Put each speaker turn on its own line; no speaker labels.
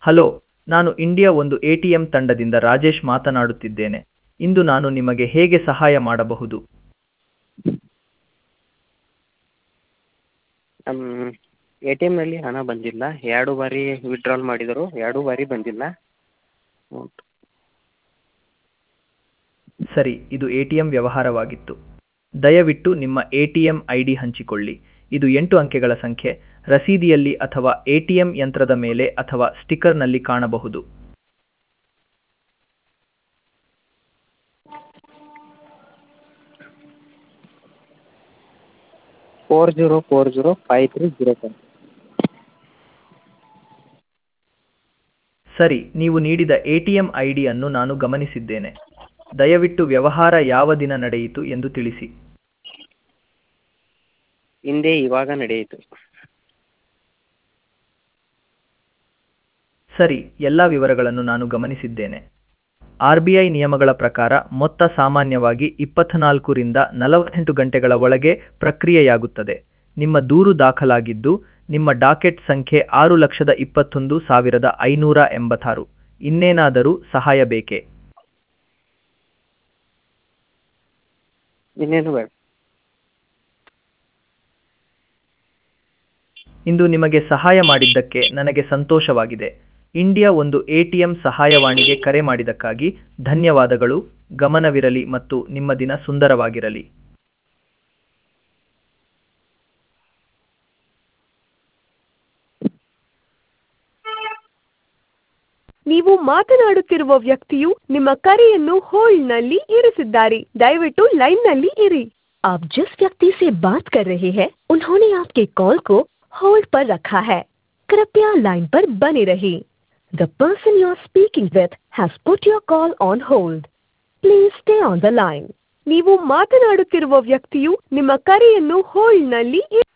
hello ನಾನು India ಒಂದು A T M ತಂಡದಿಂದ ರಾಜೇಶ್ ಮಾತನಾಡುತ್ತಿದ್ದೇನೆ ಇಂದು ನಾನು ನಿಮಗೆ ಹೇಗೆ ಸಹಾಯ ಮಾಡಬಹುದು
ನಮ್ಮ ಎ ಟಿ ಎಮ್ನಲ್ಲಿ ಹಣ ಬಂದಿಲ್ಲ ಎರಡು ಬಾರಿ ವಿತ್ಡ್ರಾಲ್ ಮಾಡಿದರು ಎರಡೂ ಬಾರಿ ಬಂದಿಲ್ಲ
ಸರಿ ಇದು ಎ ಟಿ ಎಂ ವ್ಯವಹಾರವಾಗಿತ್ತು ದಯವಿಟ್ಟು ನಿಮ್ಮ A T M I D ಹಂಚಿಕೊಳ್ಳಿ ಇದು ಎಂಟು ಅಂಕೆಗಳ ಸಂಖ್ಯೆ ರಸೀದಿಯಲ್ಲಿ ಅಥವಾ ಎ ಟಿ ಎಂ ಯಂತ್ರದ ಮೇಲೆ ಅಥವಾ ಸ್ಟಿಕ್ಕರ್ನಲ್ಲಿ ಕಾಣಬಹುದು
four zero four zero five three zero five
ಸರಿ ನೀವು ನೀಡಿದ ಎ ಟಿ ಎಂ ಐ ಡಿಯನ್ನು ನಾನು ಗಮನಿಸಿದ್ದೇನೆ ದಯವಿಟ್ಟು ವ್ಯವಹಾರ ಯಾವ ದಿನ ನಡೆಯಿತು ಎಂದು ತಿಳಿಸಿ
ಹಿಂದೆ ಇವಾಗ ನಡೆಯಿತು
ಸರಿ ಎಲ್ಲ ವಿವರಗಳನ್ನು ನಾನು ಗಮನಿಸಿದ್ದೇನೆ ಆರ್ ಬಿ ಐ ನಿಯಮಗಳ ಪ್ರಕಾರ ಮೊತ್ತ ಸಾಮಾನ್ಯವಾಗಿ ಇಪ್ಪತ್ನಾಲ್ಕರಿಂದ ನಲವತ್ತೆಂಟು ಗಂಟೆಗಳ ಒಳಗೆ ಪ್ರಕ್ರಿಯೆಯಾಗುತ್ತದೆ ನಿಮ್ಮ ದೂರು ದಾಖಲಾಗಿದ್ದು ನಿಮ್ಮ ಡಾಕೆಟ್ ಸಂಖ್ಯೆ ಆರು ಲಕ್ಷದ ಇಪ್ಪತ್ತೊಂದು ಸಾವಿರದ ಐನೂರ ಎಂಬತ್ತಾರು ಇನ್ನೇನಾದರೂ ಸಹಾಯ ಬೇಕೇ
ಇನ್ನೇನು ಬೇಡ
ಇಂದು ನಿಮಗೆ ಸಹಾಯ ಮಾಡಿದ್ದಕ್ಕೆ ನನಗೆ ಸಂತೋಷವಾಗಿದೆ ಇಂಡಿಯಾ ಒಂದು ಎಟಿಎಂ ಸಹಾಯವಾಣಿಗೆ ಕರೆ ಮಾಡಿದ್ದಕ್ಕಾಗಿ ಧನ್ಯವಾದಗಳು ಗಮನವಿರಲಿ ಮತ್ತು ನಿಮ್ಮ ದಿನ ಸುಂದರವಾಗಿರಲಿ
ನೀವು ಮಾತನಾಡುತ್ತಿರುವ ವ್ಯಕ್ತಿಯು ನಿಮ್ಮ ಕರೆಯನ್ನು ಹೋಲ್ಡ್ನಲ್ಲಿ ಇರಿಸಿದ್ದಾರೆ ದಯವಿಟ್ಟು ಲೈನ್ನಲ್ಲಿ ಇರಿ
आप जिस व्यक्ति से बात कर रहे हैं उन्होंने आपके कॉल को होल्ड पर रखा है कृपया लाइन पर बने रहिए the person you are speaking with has put your call on hold please stay on the line
ನೀವು ಮಾತನಾಡುತ್ತಿರುವ ವ್ಯಕ್ತಿಯು ನಿಮ್ಮ ಕರೆಯನ್ನು ಹೋಲ್ಡ್ನಲ್ಲಿ ಇ-